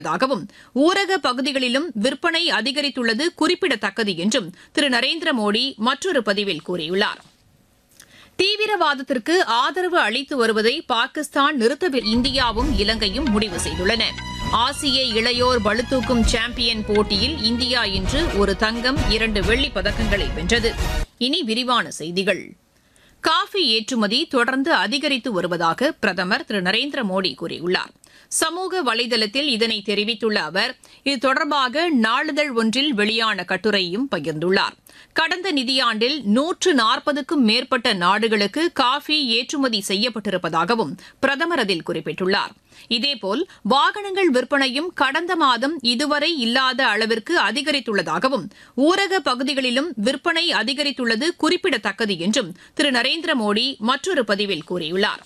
தாகவும் ஊரக பகுதிகளிலும் விற்பனை அதிகரித்துள்ளது குறிப்பிடத்தக்கது என்றும் திரு நரேந்திர மோடி மற்றொரு பதிவில் கூறியுள்ளார் தீவிரவாதத்திற்கு ஆதரவு அளித்து வருவதை பாகிஸ்தான் நிறுத்தவில் இந்தியாவும் இலங்கையும் முடிவு செய்துள்ளன ஆசிய இளையோர் பளுதூக்கும் சாம்பியன் போட்டியில் இந்தியா இன்று ஒரு தங்கம் இரண்டு வெள்ளிப் பதக்கங்களை வென்றது இனி விரிவான செய்திகள் காஃபி ஏற்றுமதி தொடர்ந்து அதிகரித்து வருவதாக பிரதமர் திரு நரேந்திர மோடி கூறியுள்ளார் சமூக வலைதளத்தில் இதனை தெரிவித்துள்ள அவர் இது தொடர்பாக நாளிதழ் ஒன்றில் வெளியான கட்டுரையும் பகிர்ந்துள்ளார் கடந்த நிதியாண்டில் நூற்று நாற்பதுக்கும் மேற்பட்ட நாடுகளுக்கு காஃபி ஏற்றுமதி செய்யப்பட்டிருப்பதாகவும் பிரதமர் அதில் குறிப்பிட்டுள்ளார் இதேபோல் வாகனங்கள் விற்பனையும் கடந்த மாதம் இதுவரை இல்லாத அளவிற்கு அதிகரித்துள்ளதாகவும் ஊரக பகுதிகளிலும் விற்பனை அதிகரித்துள்ளது குறிப்பிடத்தக்கது என்றும் திரு நரேந்திர மோடி மற்றொரு பதிவில் கூறியுள்ளார்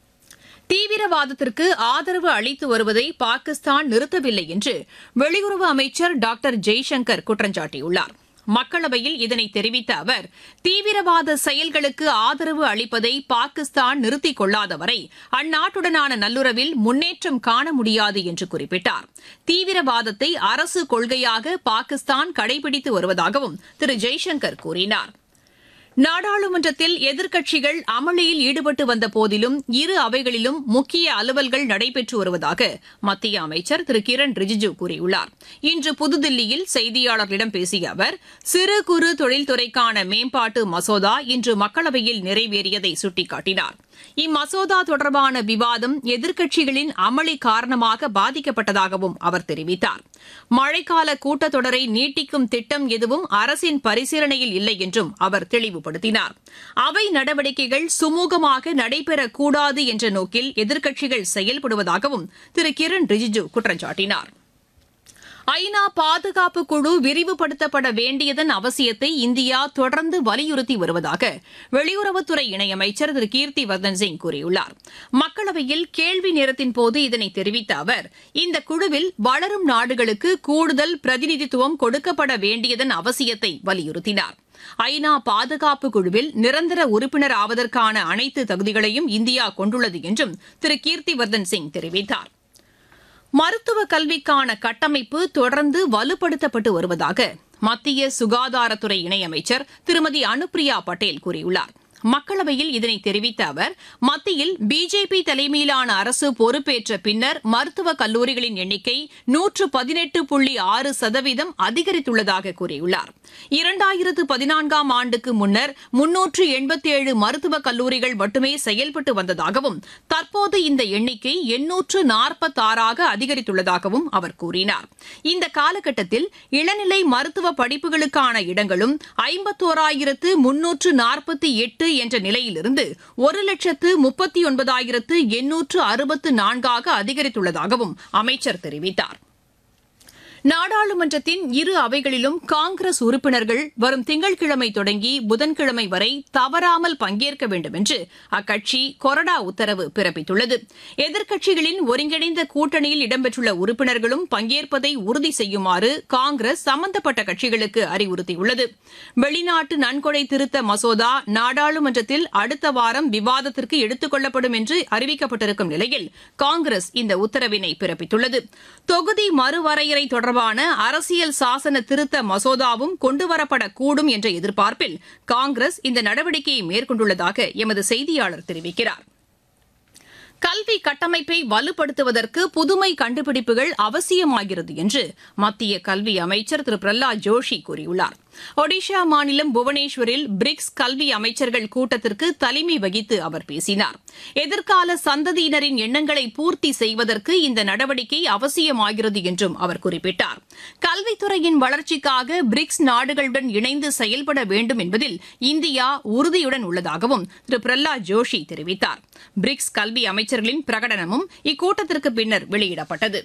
தீவிரவாதத்திற்கு ஆதரவு அளித்து வருவதை பாகிஸ்தான் நிறுத்தவில்லை என்று வெளியுறவு அமைச்சர் டாக்டர் ஜெய்சங்கர் குற்றம் சாட்டியுள்ளார் மக்களவையில் இதனை தெரிவித்த அவர் தீவிரவாத செயல்களுக்கு ஆதரவு அளிப்பதை பாகிஸ்தான் நிறுத்திக் கொள்ளாதவரை அந்நாட்டுடனான நல்லுறவில் முன்னேற்றம் காண முடியாது என்று குறிப்பிட்டார் தீவிரவாதத்தை அரசு கொள்கையாக பாகிஸ்தான் கடைபிடித்து வருவதாகவும் திரு ஜெய்சங்கர் கூறினார் நாடாளுமன்றத்தில் எதிர்க்கட்சிகள் அமளியில் ஈடுபட்டு வந்த போதிலும் இரு அவைகளிலும் முக்கிய அலுவல்கள் நடைபெற்று வருவதாக மத்திய அமைச்சர் திரு கிரண் ரிஜிஜு கூறியுள்ளார் இன்று புதுதில்லியில் செய்தியாளர்களிடம் பேசிய அவர் சிறு குறு தொழில்துறைக்கான மேம்பாட்டு மசோதா இன்று மக்களவையில் நிறைவேறியதை சுட்டிக்காட்டினார் இம்மசோதா தொடர்பான விவாதம் எதிர்க்கட்சிகளின் அமளி காரணமாக பாதிக்கப்பட்டதாகவும் அவர் தெரிவித்தார் மழைக்கால கூட்டத்தொடரை நீட்டிக்கும் திட்டம் எதுவும் அரசின் பரிசீலனையில் இல்லை என்றும் அவர் தெளிவுபடுத்தினார் அவை நடவடிக்கைகள் சுமூகமாக நடைபெறக்கூடாது என்ற நோக்கில் எதிர்க்கட்சிகள் செயல்படுவதாகவும் திரு கிரண் ரிஜிஜு குற்றம் சாட்டினார் ஐநா பாதுகாப்பு குழு விரிவுபடுத்தப்பட வேண்டியதன் அவசியத்தை இந்தியா தொடர்ந்து வலியுறுத்தி வருவதாக வெளியுறவுத்துறை இணையமைச்சர் திரு கீர்த்தி வர்தன் சிங் கூறியுள்ளார் மக்களவையில் கேள்வி நேரத்தின் போது இதனை தெரிவித்த அவர் இந்த குழுவில் வளரும் நாடுகளுக்கு கூடுதல் பிரதிநிதித்துவம் கொடுக்கப்பட வேண்டியதன் அவசியத்தை வலியுறுத்தினார் ஐநா பாதுகாப்பு குழுவில் நிரந்தர உறுப்பினர் ஆவதற்கான அனைத்து தகுதிகளையும் இந்தியா கொண்டுள்ளது என்றும் திரு கீர்த்திவர்தன் சிங் தெரிவித்தார் மருத்துவ கல்விக்கான கட்டமைப்பு தொடர்ந்து வலுப்படுத்தப்பட்டு வருவதாக மத்திய சுகாதாரத்துறை இணையமைச்சர் திருமதி அனுப்பிரியா பட்டேல் கூறியுள்ளார் மக்களவையில் இதனை தெரிவித்த அவர் மத்தியில் பிஜேபி தலைமையிலான அரசு பொறுப்பேற்ற பின்னர் மருத்துவக் கல்லூரிகளின் எண்ணிக்கை நூற்று பதினெட்டு புள்ளி ஆறு சதவீதம் அதிகரித்துள்ளதாக கூறியுள்ளார் இரண்டாயிரத்து பதினான்காம் ஆண்டுக்கு முன்னர் முன்னூற்று எண்பத்தேழு மருத்துவக் கல்லூரிகள் மட்டுமே செயல்பட்டு வந்ததாகவும் தற்போது இந்த எண்ணிக்கை எண்ணூற்று நாற்பத்தாறாக அதிகரித்துள்ளதாகவும் அவர் கூறினார் இந்த காலகட்டத்தில் இளநிலை மருத்துவ படிப்புகளுக்கான இடங்களும் ஐம்பத்தோராயிரத்து முன்னூற்று நாற்பத்தி எட்டு என்ற நிலையிலிருந்து ஒரு லட்சத்து முப்பத்தி ஒன்பதாயிரத்து எண்ணூற்று அறுபத்து நான்காக அதிகரித்துள்ளதாகவும் அமைச்சர் தெரிவித்தார் நாடாளுமன்றத்தின் இரு அவைகளிலும் காங்கிரஸ் உறுப்பினர்கள் வரும் திங்கட்கிழமை தொடங்கி புதன்கிழமை வரை தவறாமல் பங்கேற்க வேண்டும் என்று அக்கட்சி கொறடா உத்தரவு பிறப்பித்துள்ளது எதிர்க்கட்சிகளின் ஒருங்கிணைந்த கூட்டணியில் இடம்பெற்றுள்ள உறுப்பினர்களும் பங்கேற்பதை உறுதி செய்யுமாறு காங்கிரஸ் சம்பந்தப்பட்ட கட்சிகளுக்கு அறிவுறுத்தியுள்ளது வெளிநாட்டு நன்கொடை திருத்த மசோதா நாடாளுமன்றத்தில் அடுத்த வாரம் விவாதத்திற்கு எடுத்துக் கொள்ளப்படும் என்று அறிவிக்கப்பட்டிருக்கும் நிலையில் காங்கிரஸ் இந்த உத்தரவினை பிறப்பித்துள்ளது தொகுதி மறுவரையறை தொடர்பான அரசியல் சாசன திருத்த மசோதாவும் கொண்டுவரப்படக்கூடும் என்ற எதிர்பார்ப்பில் காங்கிரஸ் இந்த நடவடிக்கையை மேற்கொண்டுள்ளதாக எமது செய்தியாளர் தெரிவிக்கிறார் கல்வி கட்டமைப்பை வலுப்படுத்துவதற்கு புதுமை கண்டுபிடிப்புகள் அவசியமாகிறது என்று மத்திய கல்வி அமைச்சர் திரு பிரஹ்லாத் ஜோஷி கூறியுள்ளார் ஒடிஷா மாநிலம் புவனேஸ்வரில் பிரிக்ஸ் கல்வி அமைச்சர்கள் கூட்டத்திற்கு தலைமை வகித்து அவர் பேசினார் எதிர்கால சந்ததியினரின் எண்ணங்களை பூர்த்தி செய்வதற்கு இந்த நடவடிக்கை அவசியமாகிறது என்றும் அவர் குறிப்பிட்டார் கல்வித்துறையின் வளர்ச்சிக்காக பிரிக்ஸ் நாடுகளுடன் இணைந்து செயல்பட வேண்டும் என்பதில் இந்தியா உறுதியுடன் உள்ளதாகவும் திரு பிரஹ்லாத் ஜோஷி தெரிவித்தார் பிரிக்ஸ் கல்வி அமைச்சர்களின் பிரகடனமும் இக்கூட்டத்திற்கு பின்னர் வெளியிடப்பட்டது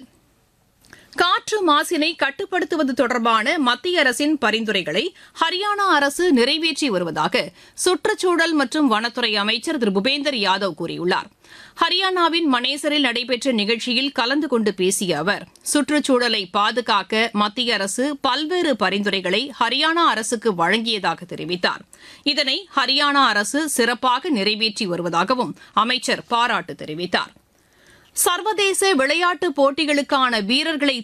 காற்று மாசினை கட்டுப்படுத்துவது தொடர்பான மத்திய அரசின் பரிந்துரைகளை ஹரியானா அரசு நிறைவேற்றி வருவதாக சுற்றுச்சூழல் மற்றும் வனத்துறை அமைச்சர் திரு பூபேந்தர் யாதவ் கூறியுள்ளார் ஹரியானாவின் மனேசரில் நடைபெற்ற நிகழ்ச்சியில் கலந்து கொண்டு பேசிய அவர் சுற்றுச்சூழலை பாதுகாக்க மத்திய அரசு பல்வேறு பரிந்துரைகளை ஹரியானா அரசுக்கு வழங்கியதாக தெரிவித்தார் இதனை ஹரியானா அரசு சிறப்பாக நிறைவேற்றி வருவதாகவும் அமைச்சர் பாராட்டு தெரிவித்தார் சர்வதேச விளையாட்டுப் போட்டிகளுக்கான வீரர்களை